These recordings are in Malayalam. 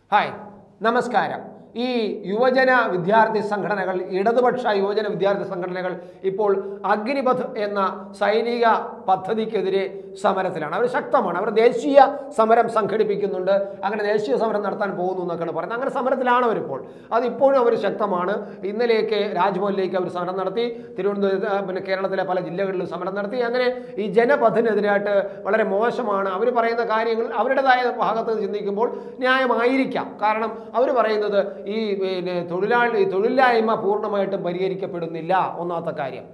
ഹായ് നമസ്കാരം ഈ യുവജന വിദ്യാർത്ഥി സംഘടനകൾ ഇടതുപക്ഷ യുവജന വിദ്യാർത്ഥി സംഘടനകൾ ഇപ്പോൾ അഗ്നിപഥ് എന്ന സൈനിക പദ്ധതിക്കെതിരെ സമരത്തിലാണ് അവർ ശക്തമാണ് അവർ ദേശീയ സമരം സംഘടിപ്പിക്കുന്നുണ്ട് അങ്ങനെ ദേശീയ സമരം നടത്താൻ പോകുന്നു എന്നൊക്കെയാണ് പറയുന്നത് അങ്ങനെ സമരത്തിലാണ് അവരിപ്പോൾ അതിപ്പോഴും അവർ ശക്തമാണ് ഇന്നലെയൊക്കെ രാജ്ഭവനിലേക്ക് അവർ സമരം നടത്തി തിരുവനന്തപുരത്ത് ആ, പിന്നെ കേരളത്തിലെ പല ജില്ലകളിലും സമരം നടത്തി അങ്ങനെ ഈ ജനപഥിനെതിരായിട്ട് വളരെ മോശമാണ് അവർ പറയുന്ന കാര്യങ്ങൾ അവരുടേതായ ഭാഗത്ത് നിന്ന് ചിന്തിക്കുമ്പോൾ ന്യായമായിരിക്കാം കാരണം അവർ പറയുന്നത് ഈ പിന്നെ തൊഴിലാളി തൊഴിലില്ലായ്മ പൂർണ്ണമായിട്ടും പരിഹരിക്കപ്പെടുന്നില്ല ഒന്നാമത്തെ കാര്യം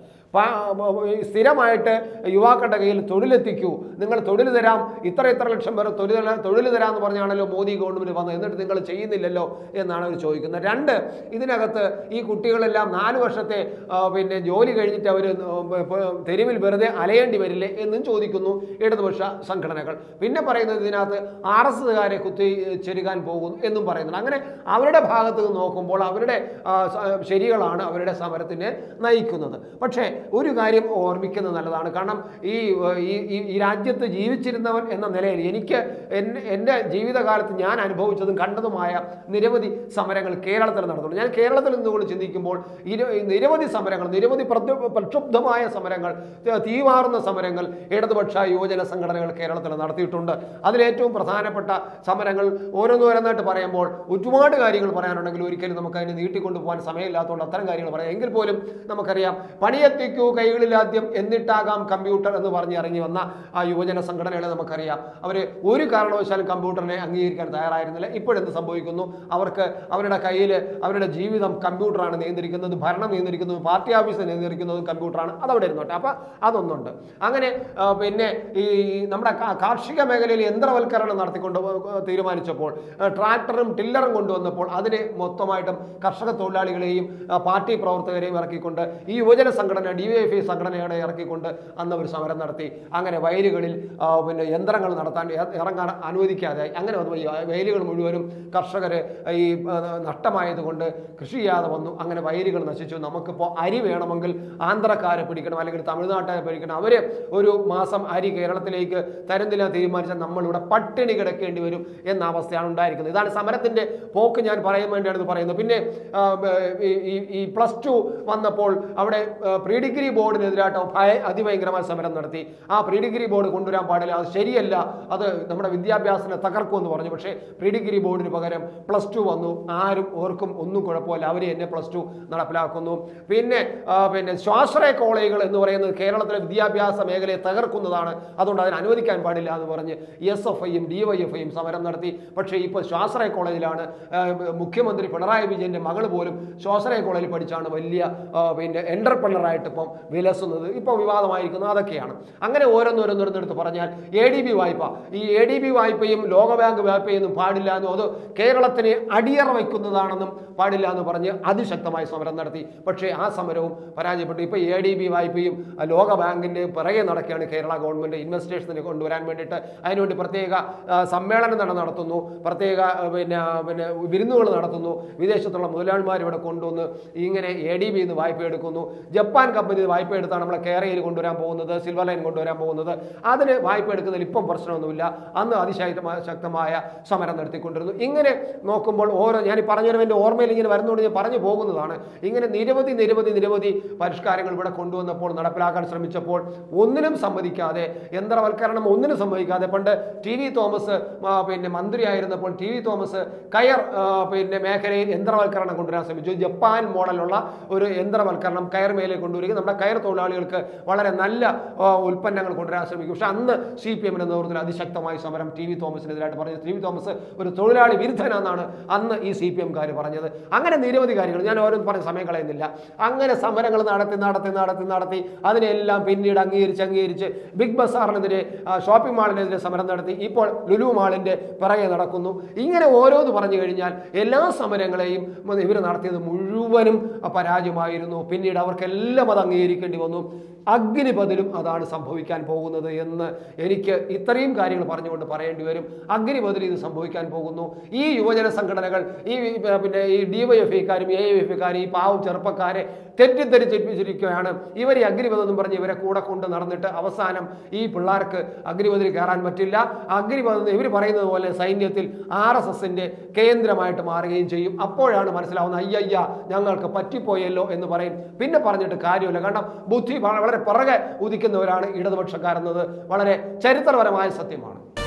പ- ഈ സ്ഥിരമായിട്ട് യുവാക്കളുടെ കയ്യിൽ തൊഴിലെത്തിക്കൂ നിങ്ങൾ തൊഴിൽ തരാം ഇത്ര ഇത്ര ലക്ഷം പേർ തൊഴിൽ തരാം- തൊഴിൽ തരാമെന്ന് പറഞ്ഞാണല്ലോ മോദി ഗവൺമെന്റ് വന്നത് എന്നിട്ട് നിങ്ങൾ ചെയ്യുന്നില്ലല്ലോ എന്നാണ് അവർ ചോദിക്കുന്നത് രണ്ട് ഇതിനകത്ത് ഈ കുട്ടികളെല്ലാം നാല് വർഷത്തെ ആ, പിന്നെ ജോലി കഴിഞ്ഞിട്ട് അവർ തെരുവിൽ വെറുതെ അലയേണ്ടി വരില്ലേ എന്നും ചോദിക്കുന്നു ഇടതുപക്ഷ സംഘടനകൾ പിന്നെ പറയുന്നത് ഇതിനകത്ത് ആർ എസ് കാരെ കുത്തി ചെരുകാൻ പോകുന്നു എന്നും പറയുന്നുണ്ട് അങ്ങനെ അവരുടെ ഭാഗത്ത് നിന്ന് നോക്കുമ്പോൾ അവരുടെ ആ, സ- ശരികളാണ് അവരുടെ സമരത്തിനെ നയിക്കുന്നത് പക്ഷേ ഒരു കാര്യം ഓർമ്മിക്കുന്നത് നല്ലതാണ് കാരണം ഈ ഏർ, ഈ ഈ- ഈ രാജ്യത്ത് ജീവിച്ചിരുന്നവൻ എന്ന നിലയിൽ എനിക്ക് എൻ്റെ എൻ്റെ ജീവിതകാലത്ത് ഞാൻ അനുഭവിച്ചതും കണ്ടതുമായ നിരവധി സമരങ്ങൾ കേരളത്തിൽ നടന്നുള്ളൂ ഞാൻ കേരളത്തിൽ നിന്നുകൊണ്ട് ചിന്തിക്കുമ്പോൾ ഇരു- ഈ നിരവധി സമരങ്ങൾ നിരവധി പ്രത്യ- പ്രക്ഷുബ്ധമായ സമരങ്ങൾ ത- തീവാറുന്ന സമരങ്ങൾ ഇടതുപക്ഷ യുവജന സംഘടനകൾ കേരളത്തിൽ നടത്തിയിട്ടുണ്ട് അതിലേറ്റവും പ്രധാനപ്പെട്ട സമരങ്ങൾ ഓരോന്നോരോന്നായിട്ട് പറയുമ്പോൾ ഒരുപാട് കാര്യങ്ങൾ പറയാനുണ്ടെങ്കിൽ ഒരിക്കലും നമുക്ക് അതിനെ നീട്ടിക്കൊണ്ടു പോകാൻ സമയമില്ലാത്തതുകൊണ്ട് അത്തരം കാര്യങ്ങൾ പറയാം എങ്കിൽ പോലും നമുക്കറിയാം പണിയെത്തിക്കൂ കൈകളിലാദ്യം എന്നിട്ടാകാം കമ്പ്യൂട്ടർ എന്ന് പറഞ്ഞ് ഇറങ്ങി വന്ന ആ യുവജന സംഘടനകളെ നമുക്കറിയാം അവർ ഒരു കാരണവശാലും കമ്പ്യൂട്ടറിനെ അംഗീകരിക്കാൻ തയ്യാറായിരുന്നില്ല ഇപ്പോഴെന്ത് സംഭവിക്കുന്നു അവർക്ക് അവരുടെ കയ്യിൽ അവരുടെ ജീവിതം കമ്പ്യൂട്ടറാണ് നിയന്ത്രിക്കുന്നത് ഭരണം നിയന്ത്രിക്കുന്നതും പാർട്ടി ഓഫീസ് നിയന്ത്രിക്കുന്നതും കമ്പ്യൂട്ടറാണ് അതവിടെ ഇരുന്നോട്ടെ അപ്പം അതൊന്നുണ്ട് അങ്ങനെ ആ, പിന്നെ ഈ നമ്മുടെ കാ- കാർഷിക മേഖലയിൽ യന്ത്രവൽക്കരണം നടത്തിക്കൊണ്ട് പോ- തീരുമാനിച്ചപ്പോൾ ആ, ട്രാക്ടറും ടില്ലറും കൊണ്ടുവന്നപ്പോൾ അതിനെ മൊത്തമായിട്ടും കർഷക തൊഴിലാളികളെയും ആ, പാർട്ടി പ്രവർത്തകരെയും ഇറക്കിക്കൊണ്ട് ഈ യുവജന സംഘടന ഡി വൈ എഫ് ഐ സംഘടനകളെ ഇറക്കിക്കൊണ്ട് അന്ന് അവർ സമരം നടത്തി അങ്ങനെ വയലുകളിൽ ആ, പിന്നെ യന്ത്രങ്ങൾ നടത്താൻ ഇറ- ഇറങ്ങാൻ അനുവദിക്കാതെ അങ്ങനെ വന്നു ഈ വയലുകൾ മുഴുവനും കർഷകർ ഈ ആ, നഷ്ടമായതുകൊണ്ട് കൃഷി ചെയ്യാതെ വന്നു അങ്ങനെ വയലുകൾ നശിച്ചു നമുക്കിപ്പോൾ അരി വേണമെങ്കിൽ ആന്ധ്രക്കാരെ പിടിക്കണം അല്ലെങ്കിൽ തമിഴ്നാട്ടുകാരെ പിടിക്കണം അവർ ഒരു മാസം അരി കേരളത്തിലേക്ക് തരുന്നില്ല തീരുമാനിച്ചാൽ നമ്മളിവിടെ പട്ടിണി കിടക്കേണ്ടി വരും എന്ന അവസ്ഥയാണ് ഉണ്ടായിരിക്കുന്നത് ഇതാണ് സമരത്തിന്റെ പോക്ക് ഞാൻ പറയാൻ വേണ്ടിയാണ് ഇത് പറയുന്നത് പിന്നെ ആ, ഈ- ഈ- ഈ പ്ലസ് ടു വന്നപ്പോൾ അവിടെ പ്രീ ഡിഗ്രി ബോർഡിനെതിരായിട്ട് ഭയ അതിഭയങ്കരമായ സമരം നടത്തി ആ പ്രീ ഡിഗ്രി ബോർഡ് കൊണ്ടുവരാൻ പാടില്ല അത് ശരിയല്ല അത് നമ്മുടെ വിദ്യാഭ്യാസത്തിനെ തകർക്കുമെന്ന് പറഞ്ഞു പക്ഷേ പ്രീ ഡിഗ്രി ബോർഡിന് പകരം പ്ലസ് ടു വന്നു ആരും ഓർക്കും ഒന്നും കുഴപ്പമില്ല അവർ തന്നെ പ്ലസ് ടു നടപ്പിലാക്കുന്നു പിന്നെ ആ, പിന്നെ സ്വാശ്രയ കോളേജുകൾ എന്ന് പറയുന്നത് കേരളത്തിലെ വിദ്യാഭ്യാസ മേഖലയെ തകർക്കുന്നതാണ് അതുകൊണ്ട് അതിന് അനുവദിക്കാൻ പാടില്ല എന്ന് പറഞ്ഞ് എസ് എഫ് ഐയും ഡി വൈ എഫ് ഐയും സമരം നടത്തി പക്ഷേ ഇപ്പോൾ സ്വാശ്രയ കോളേജിലാണ് ആ, മുഖ്യമന്ത്രി പിണറായി വിജയന്റെ മകൾ പോലും സ്വാശ്രയ കോളേജിൽ പഠിച്ചാണ് വലിയ ആ, പിന്നെ എന്റർപ്രണറായിട്ട് ഇപ്പം വിലസുന്നത് ഇപ്പോൾ വിവാദമായിരിക്കുന്നത് അതൊക്കെയാണ് അങ്ങനെ ഓരോന്നോരോന്നോരോന്നെടുത്ത് പറഞ്ഞാൽ എ ഡി ബി വായ്പ ഈ എ ഡി ബി വായ്പയും ലോകബാങ്ക് വായ്പയൊന്നും പാടില്ല എന്നും അത് കേരളത്തിന് അടിയറ വയ്ക്കുന്നതാണെന്നും പാടില്ല എന്ന് പറഞ്ഞ് അതിശക്തമായ സമരം നടത്തി പക്ഷേ ആ സമരവും പരാജയപ്പെട്ടു ഇപ്പോൾ എ ഡി ബി വായ്പയും ആ, ലോകബാങ്കിന്റെ പിറകെ നടക്കുകയാണ് കേരള ഗവൺമെന്റ് ഇൻവെസ്റ്റേഷന് കൊണ്ടുവരാൻ വേണ്ടിയിട്ട് അതിനുവേണ്ടി പ്രത്യേക ആ, സമ്മേളനം തന്നെ നടത്തുന്നു പ്രത്യേക ആ, പിന്നെ പിന്നെ വിരുന്നുകൾ നടത്തുന്നു വിദേശത്തുള്ള മുതലാളിമാർ ഇവിടെ കൊണ്ടുവന്ന് ഇങ്ങനെ എ ഡി ബി നിന്ന് വായ്പ എടുക്കുന്നു ജപ്പാൻ കമ്പനി വായ്പ എടുത്താണ് നമ്മളെ കേരളയിൽ കൊണ്ടുവരാൻ പോകുന്നത് സിൽവർ ലൈൻ കൊണ്ടുവരാൻ പോകുന്നത് അതിന് വായ്പ എടുക്കുന്നതിൽ ഇപ്പം പ്രശ്നമൊന്നുമില്ല അന്ന് അതിശക്തമായ ശക്തമായ സമരം നടത്തിക്കൊണ്ടിരുന്നു ഇങ്ങനെ നോക്കുമ്പോൾ ഓരോ ഞാൻ ഈ പറഞ്ഞതിൻ്റെ ഓർമ്മയിൽ ഇങ്ങനെ വരുന്നതുകൊണ്ട് ഞാൻ പറഞ്ഞു പോകുന്നതാണ് ഇങ്ങനെ നിരവധി നിരവധി നിരവധി പരിഷ്കാരങ്ങൾ ഇവിടെ കൊണ്ടുവന്നപ്പോൾ നടപ്പിലാക്കാൻ ശ്രമിച്ചപ്പോൾ ഒന്നിനും സമ്മതിക്കാതെ യന്ത്രവൽക്കരണം ഒന്നിനും സമ്മതിക്കാതെ പണ്ട് ടി വി തോമസ് ആ, പിന്നെ മന്ത്രിയായിരുന്നപ്പോൾ ടി വി തോമസ് കയർ ആ, പിന്നെ മേഖലയിൽ യന്ത്രവൽക്കരണം കൊണ്ടുവരാൻ ശ്രമിച്ചു ജപ്പാൻ മോഡലുള്ള ഒരു യന്ത്രവൽക്കരണം കയർ മേഖലയിൽ കൊണ്ടുവരികയും നമ്മുടെ കയർ തൊഴിലാളികൾക്ക് വളരെ നല്ല ആ, ഉൽപ്പന്നങ്ങൾ കൊണ്ടുവരാൻ ശ്രമിക്കും പക്ഷെ അന്ന് സി പി എമ്മിന്റെ നേതൃത്വത്തിൽ അതിശക്തമായ സമരം ടി വി തോമസിനെതിരായിട്ട് പറഞ്ഞു ടി വി തോമസ് ഒരു തൊഴിലാളി വിരുദ്ധനാണെന്നാണ് അന്ന് ഈ സി പി എംകാർ പറഞ്ഞത് അങ്ങനെ നിരവധി കാര്യങ്ങൾ ഞാൻ ഓരോന്നും പറഞ്ഞ സമയം കളയുന്നില്ല അങ്ങനെ സമരങ്ങൾ നടത്തി നടത്തി നടത്തി നടത്തി അതിനെല്ലാം പിന്നീട് അംഗീകരിച്ച് അംഗീകരിച്ച് ബിഗ് ബസാറിനെതിരെ ആ, ഷോപ്പിംഗ് മാളിനെതിരെ സമരം നടത്തി ഇപ്പോൾ ലുലു മാളിന്റെ പിറകെ നടക്കുന്നു ഇങ്ങനെ ഓരോന്ന് പറഞ്ഞു കഴിഞ്ഞാൽ എല്ലാ സമരങ്ങളെയും ഇവർ നടത്തിയത് മുഴുവനും പരാജയമായിരുന്നു പിന്നീട് അവർക്കെല്ലാം അത് അംഗീകരിക്കേണ്ടി വന്നു അഗ്നിപഥിലും അതാണ് സംഭവിക്കാൻ പോകുന്നത് എന്ന് എനിക്ക് ഇത്രയും കാര്യങ്ങൾ പറഞ്ഞുകൊണ്ട് പറയേണ്ടി വരും അഗ്നിപഥിൽ ഇത് സംഭവിക്കാൻ പോകുന്നു ഈ യുവജന സംഘടനകൾ ഈ ഏർ, പിന്നെ ഈ ഡിവൈഎഫ്ഐക്കാരും എ എഫ് ഐക്കാരും ഈ പാവം ചെറുപ്പക്കാരെ തെറ്റിദ്ധരിച്ചിരിക്കുകയാണ് ഇവർ ഈ അഗ്നിപഥം എന്നും പറഞ്ഞ് ഇവരെ കൂടെ കൊണ്ട് നടന്നിട്ട് അവസാനം ഈ പിള്ളേർക്ക് അഗ്നിപഥിൽ കയറാൻ പറ്റില്ല അഗ്നിപഥം ഇവർ പറയുന്നത് പോലെ സൈന്യത്തിൽ ആർ എസ് എസിന്റെ കേന്ദ്രമായിട്ട് മാറുകയും ചെയ്യും അപ്പോഴാണ് മനസ്സിലാവുന്നത് അയ്യയ്യ ഞങ്ങൾക്ക് പറ്റിപ്പോയല്ലോ എന്ന് പറയും പിന്നെ പറഞ്ഞിട്ട് കാര്യമില്ല കാരണം ബുദ്ധി വളരെ പിറകെ ഉദിക്കുന്നവരാണ് ഇടതുപക്ഷക്കാരെന്നത് വളരെ ചരിത്രപരമായ സത്യമാണ്